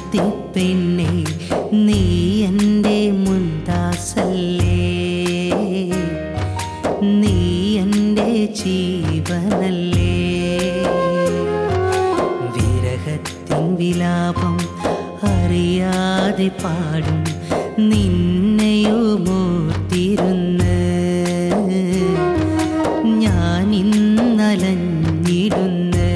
മുഞ്ചത്തി പെണ്ണെ നീ എൻ്റെ മുന്താസല്ലേ നീ എൻ്റെ ജീവനല്ലേ വിരഹത്തിൻ വിലാപം അറിയാതെ പാടും നിന്നെയുമോർത്തിരുന്ന് ഞാൻ ഇന്നലഞ്ഞിടുന്ന്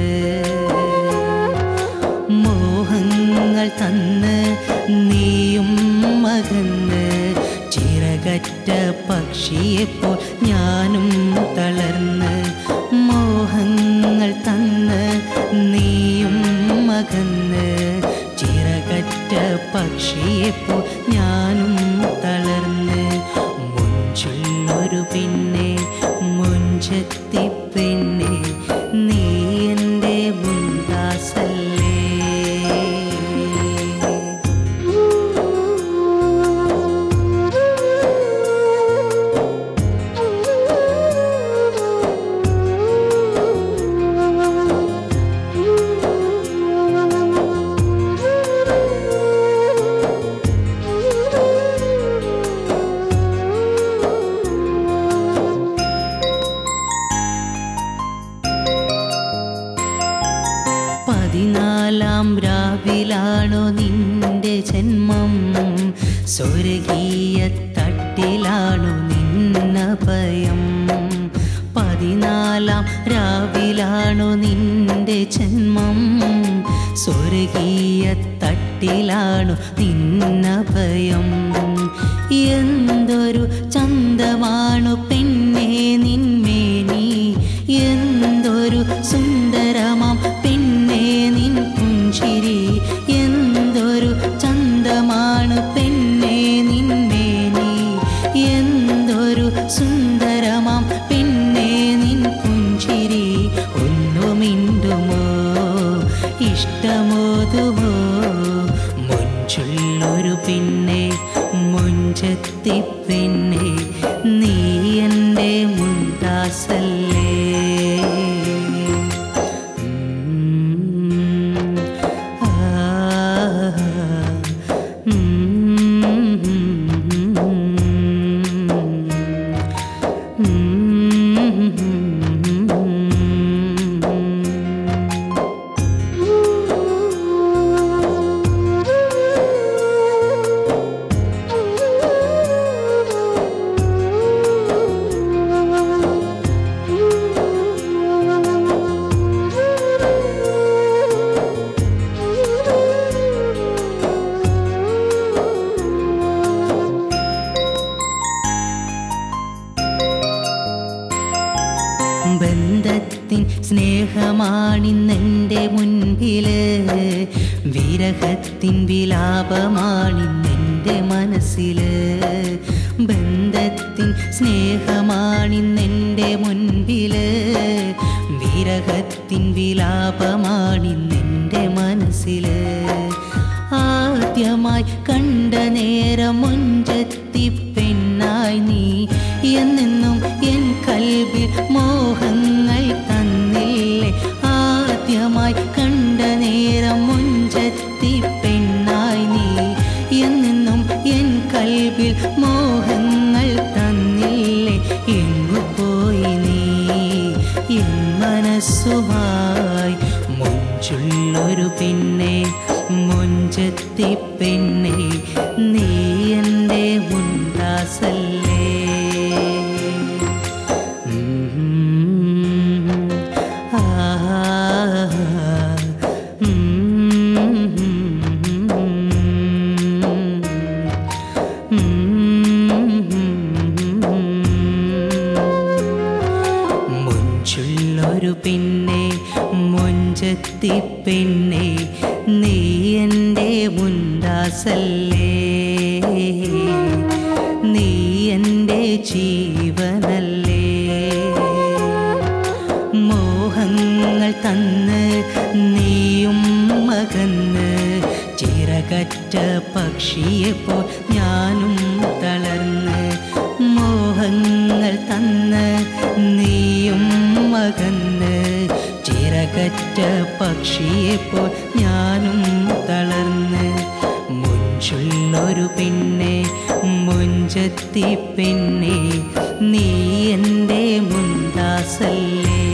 മോഹങ്ങൾ തന്ന് നീയും മകന്ന് ചിറകറ്റ പക്ഷിയെപ്പോൾ ഞാനും തളർന്ന് മോഹങ്ങൾ തന്ന് നീയും മകന്ന് ചിറകറ്റ പക്ഷിയെപ്പോൾ ഞാനും തളർന്ന് മുഞ്ചുള്ളൊരു പിന്നെ മുഞ്ചത്തി പെണ്ണെ നീ എൻ്റെ മുന്താസല്ലേ പതിനാലാം രാവിലാണോ നിന്റെ ജന്മം സ്വർഗീയ തട്ടിലാണു നിന്നഭയം പതിനാലാം രാവിലാണു നിന്റെ ജന്മം സ്വർഗീയ തട്ടിലാണു നിന്നഭയം എന്തൊരു ചന്തമാണു പെണ്ണെ നിന്മേനി എന്തൊരു സുന്ദരമാം പെണ്ണെ നിൻ പുഞ്ചിരി എന്തൊരു ചന്തമാണ് പെണ്ണെ നിന്മേനി എന്തൊരു സുന്ദരമാം പെണ്ണെ നിൻ പുഞ്ചിരി ഒന്നു മിണ്ടുമോ ഇഷ്ടമോതുമോ മുഞ്ചുള്ളൊരു പിന്നെ മുഞ്ചത്തി പെണ്ണെ നീ എൻ്റെ മുന്താസല്ലേ ഉം, ആ, ബന്ധത്തിൻ സ്നേഹമാണിന്നെൻ്റെ മുൻപില് വിരഹത്തിൻ വിലാപമാണിന്നെൻ്റെ മനസ്സില് ബന്ധത്തിൻ സ്നേഹമാണിന്നെൻ്റെ മുൻപില് വിരഹത്തിൻ വിലാപമാണിന്നെൻ്റെ മനസ്സില് ആദ്യമായി കണ്ട നേരം മുഞ്ചത്തി പെണ്ണായി നീ എന്നെന്നും എൻ കൽവിൽ മോഹങ്ങൾ തന്നില്ലേ ആദ്യമായി കണ്ട നേരം മുഞ്ചത്തി പെണ്ണായി നീ എന്നെന്നും എൻ കൽവിൽ മോഹങ്ങൾ തന്നില്ലേ എങ്ങു പോയി നീ എൻ മനസ്സുമായി മുഞ്ചുള്ളൊരു പെണ്ണെ മുഞ്ചത്തി പെണ്ണെ നീ എൻ്റെ മുന്താസല്ലേ ഉം, ആ, മുഞ്ചുള്ളൊരു പിന്നെ മുഞ്ചത്തി പെണ്ണെ നീ എൻ്റെ മുന്താസല്ലേ നീ എൻ്റെ ജീവനല്ലേ മോഹങ്ങൾ തന്ന് നീയും മകന്ന് ചിറകറ്റ പക്ഷിയെപ്പോ ഞാനും തളർന്ന് മോഹങ്ങൾ തന്ന് നീയും മകന്ന് ചിറകറ്റ പക്ഷിയെപ്പോ ഞാനും തളർന്ന് നല്ലൊരു പെണ്ണെ മുഞ്ചത്തി പെണ്ണെ നീ എൻ്റെ മുന്താസല്ലേ